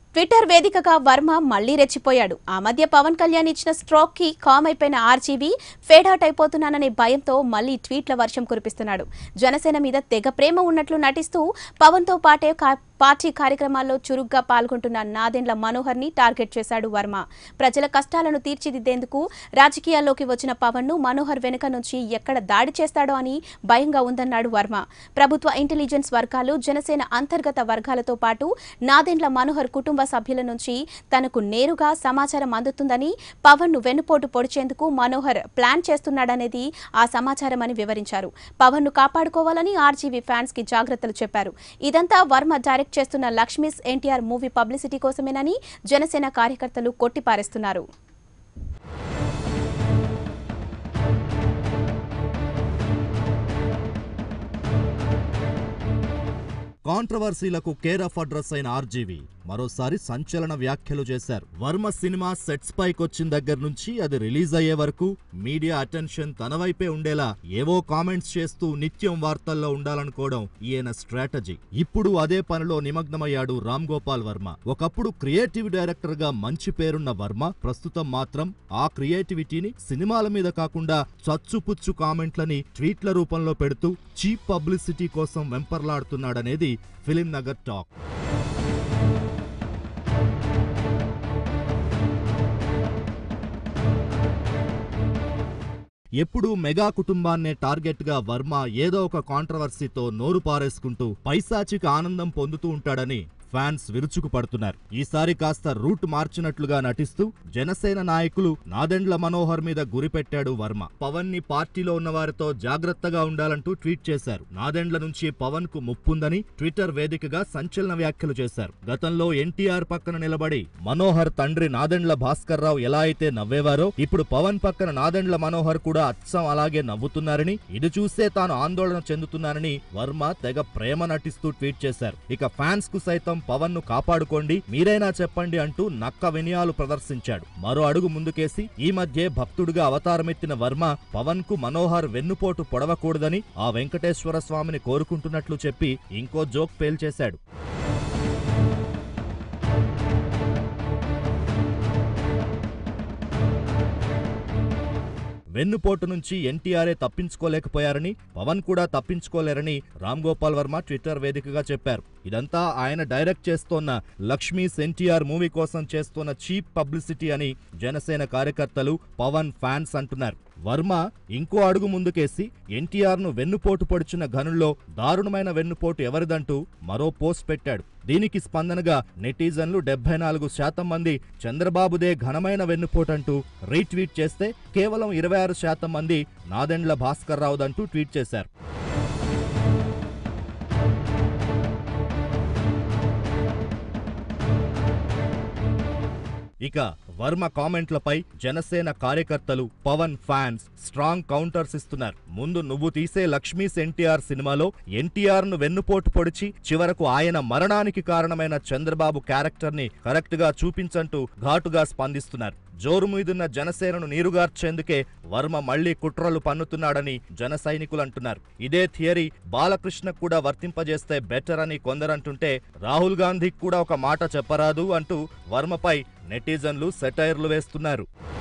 Twitter వేదికగా వర్మ మళ్లీ రెచ్చిపోయాడు ఆ మధ్య పవన్ కళ్యాణ్ ఇచ్చిన స్ట్రోక్ కి కామ్ అయిపోయిన ఆర్జీవీ ఫేడ్ అవుట్ అయిపోతున్నాననే భయంతో మళ్లీ ట్వీట్ల వర్షం కురిపిస్తున్నాడు జనసేన మీద తెగ ప్రేమ ఉన్నట్లు నటిస్తూ పవన్ తో పాటే కా- పార్టీ కార్యక్రమాల్లో చురుగ్గా పాల్గొంటున్న నాదెండ్ల మనోహర్ ని టార్గెట్ చేశాడు వర్మ ప్రజల కష్టాలను తీర్చిదిద్దేందుకు రాజకీయాల్లోకి వచ్చిన పవన్ ను మనోహర్ వెనుక నుంచి ఎక్కడ దాడి చేస్తాడో అని భయంగా ఉందన్నాడు వర్మ ప్రభుత్వ ఇంటెలిజెన్స్ వర్గాలు జనసేన అంతర్గత వర్గాలతో పాటు నాదెండ్ల మనోహర్ కుటుంబ సభ్యుల నుంచి తనకు నేరుగా సమాచారం అందుతుందని పవన్ ను వెన్నుపోటు పొడిచేందుకు మనోహర్ ప్లాన్ చేస్తున్నాడనేది ఆ సమాచారం అని వివరించారు పవన్ ను కాపాడుకోవాలని ఆర్జీవీ ఫ్యాన్స్ కి జాగ్రత్తలు చెప్పారు ఇదంతా వర్మ డైరెక్ట్ చేస్తున్న లక్ష్మీస్ ఎన్టీఆర్ మూవీ పబ్లిసిటీ కోసమేనని జనసేన కార్యకర్తలు కొట్టిపారేస్తున్నారు కాంట్రవర్సీలకు కేర్ ఆఫ్ అడ్రస్ అయిన ఆర్జీవి మరోసారి సంచలన వ్యాఖ్యలు చేశారు వర్మ సినిమా సెట్స్ పైకొచ్చిన దగ్గర నుంచి అది రిలీజ్ అయ్యే వరకు మీడియా అటెన్షన్ తన వైపే ఉండేలా ఏవో కామెంట్స్ చేస్తూ నిత్యం వార్తల్లో ఉండాలనుకోవడం ఈయన స్ట్రాటజీ ఇప్పుడు అదే పనిలో నిమగ్నమయ్యాడు రామ్ గోపాల్ వర్మ ఒకప్పుడు క్రియేటివ్ డైరెక్టర్ గా మంచి పేరున్న వర్మ ప్రస్తుతం మాత్రం ఆ క్రియేటివిటీని సినిమాల మీద కాకుండా చచ్చుపుచ్చు కామెంట్లని ట్వీట్ల రూపంలో పెడుతూ చీప్ పబ్లిసిటీ కోసం వెంపర్లాడుతున్నాడనేది ఫిలిం నగర్ టాక్ ఎప్పుడూ మెగా కుటుంబాన్నే టార్గెట్ గా వర్మ ఏదో ఒక కాంట్రవర్సీతో నోరు పారేసుకుంటూ పైశాచిక ఆనందం పొందుతూ ఉంటాడని ఫ్యాన్స్ విరుచుకు పడుతున్నారు ఈసారి కాస్త రూట్ మార్చినట్లుగా నటిస్తూ జనసేన నాయకులు నాదెండ్ల మనోహర్ మీద గురిపెట్టాడు వర్మ పవన్ ని పార్టీలో ఉన్న వారితో జాగ్రత్తగా ఉండాలంటూ ట్వీట్ చేశారు నాదెండ్ల నుంచి పవన్ కు ముప్పుందని ట్విట్టర్ వేదికగా సంచలన వ్యాఖ్యలు చేశారు గతంలో ఎన్టీఆర్ పక్కన నిలబడి మనోహర్ తండ్రి నాదెండ్ల భాస్కర్ రావు ఎలా అయితే నవ్వేవారో ఇప్పుడు పవన్ పక్కన నాదెండ్ల మనోహర్ కూడా అచ్చం అలాగే నవ్వుతున్నారని ఇది చూసే తాను ఆందోళన చెందుతున్నానని వర్మ తెగ ప్రేమ నటిస్తూ ట్వీట్ చేశారు ఇక ఫ్యాన్స్ కు సైతం పవన్ ను కాపాడుకోండి మీరైనా చెప్పండి అంటూ నక్క వినయాలు ప్రదర్శించాడు మరో అడుగు ముందుకేసి ఈ మధ్య భక్తుడిగా అవతారమెత్తిన వర్మ పవన్ కు మనోహర్ వెన్నుపోటు పొడవకూడదని ఆ వెంకటేశ్వర స్వామిని కోరుకుంటున్నట్లు చెప్పి ఇంకో జోక్ పేల్చేశాడు వెన్నుపోటు నుంచి ఎన్టీఆర్ఏ తప్పించుకోలేకపోయారని పవన్ కూడా తప్పించుకోలేరని రామ్ గోపాల్ వర్మ ట్విట్టర్ వేదికగా చెప్పారు ఇదంతా ఆయన డైరెక్ట్ చేస్తోన్న లక్ష్మీస్ ఎన్టీఆర్ మూవీ కోసం చేస్తున్న చీప్ పబ్లిసిటీ అని జనసేన కార్యకర్తలు పవన్ ఫ్యాన్స్ అంటున్నారు వర్మ ఇంకో అడుగు ముందుకేసి ఎన్టీఆర్ ను వెన్నుపోటు పొడిచిన ఘనుల్లో దారుణమైన వెన్నుపోటు ఎవరిదంటూ మరో పోస్ట్ పెట్టాడు దీనికి స్పందనగా నెటిజన్లు డెబ్బై నాలుగు శాతం మంది చంద్రబాబుదే ఘనమైన వెన్నుపోటంటూ రీట్వీట్ చేస్తే కేవలం ఇరవై ఆరు శాతం మంది నాదెండ్ల భాస్కర్ రావుదంటూ ట్వీట్ చేశారు ఇక వర్మ కామెంట్లపై జనసేన కార్యకర్తలు పవన్ ఫ్యాన్స్ స్ట్రాంగ్ కౌంటర్స్ ఇస్తున్నారు ముందు నువ్వు తీసే లక్ష్మీస్ ఎన్టీఆర్ సినిమాలో ఎన్టీఆర్ ను వెన్నుపోటు పొడిచి చివరకు ఆయన మరణానికి కారణమైన చంద్రబాబు క్యారెక్టర్ ని కరెక్ట్ గా చూపించంటూ ఘాటుగా స్పందిస్తున్నారు జోరు మీదున్న జనసేనను నీరుగార్చేందుకే వర్మ మళ్లీ కుట్రలు పన్నుతున్నాడని జన సైనికులు అంటున్నారు ఇదే థియరీ బాలకృష్ణ కూడా వర్తింపజేస్తే బెటర్ అని కొందరంటుంటే రాహుల్ గాంధీకి కూడా ఒక మాట చెప్పరాదు అంటూ వర్మపై నెటిజన్లు సెటైర్లు వేస్తున్నారు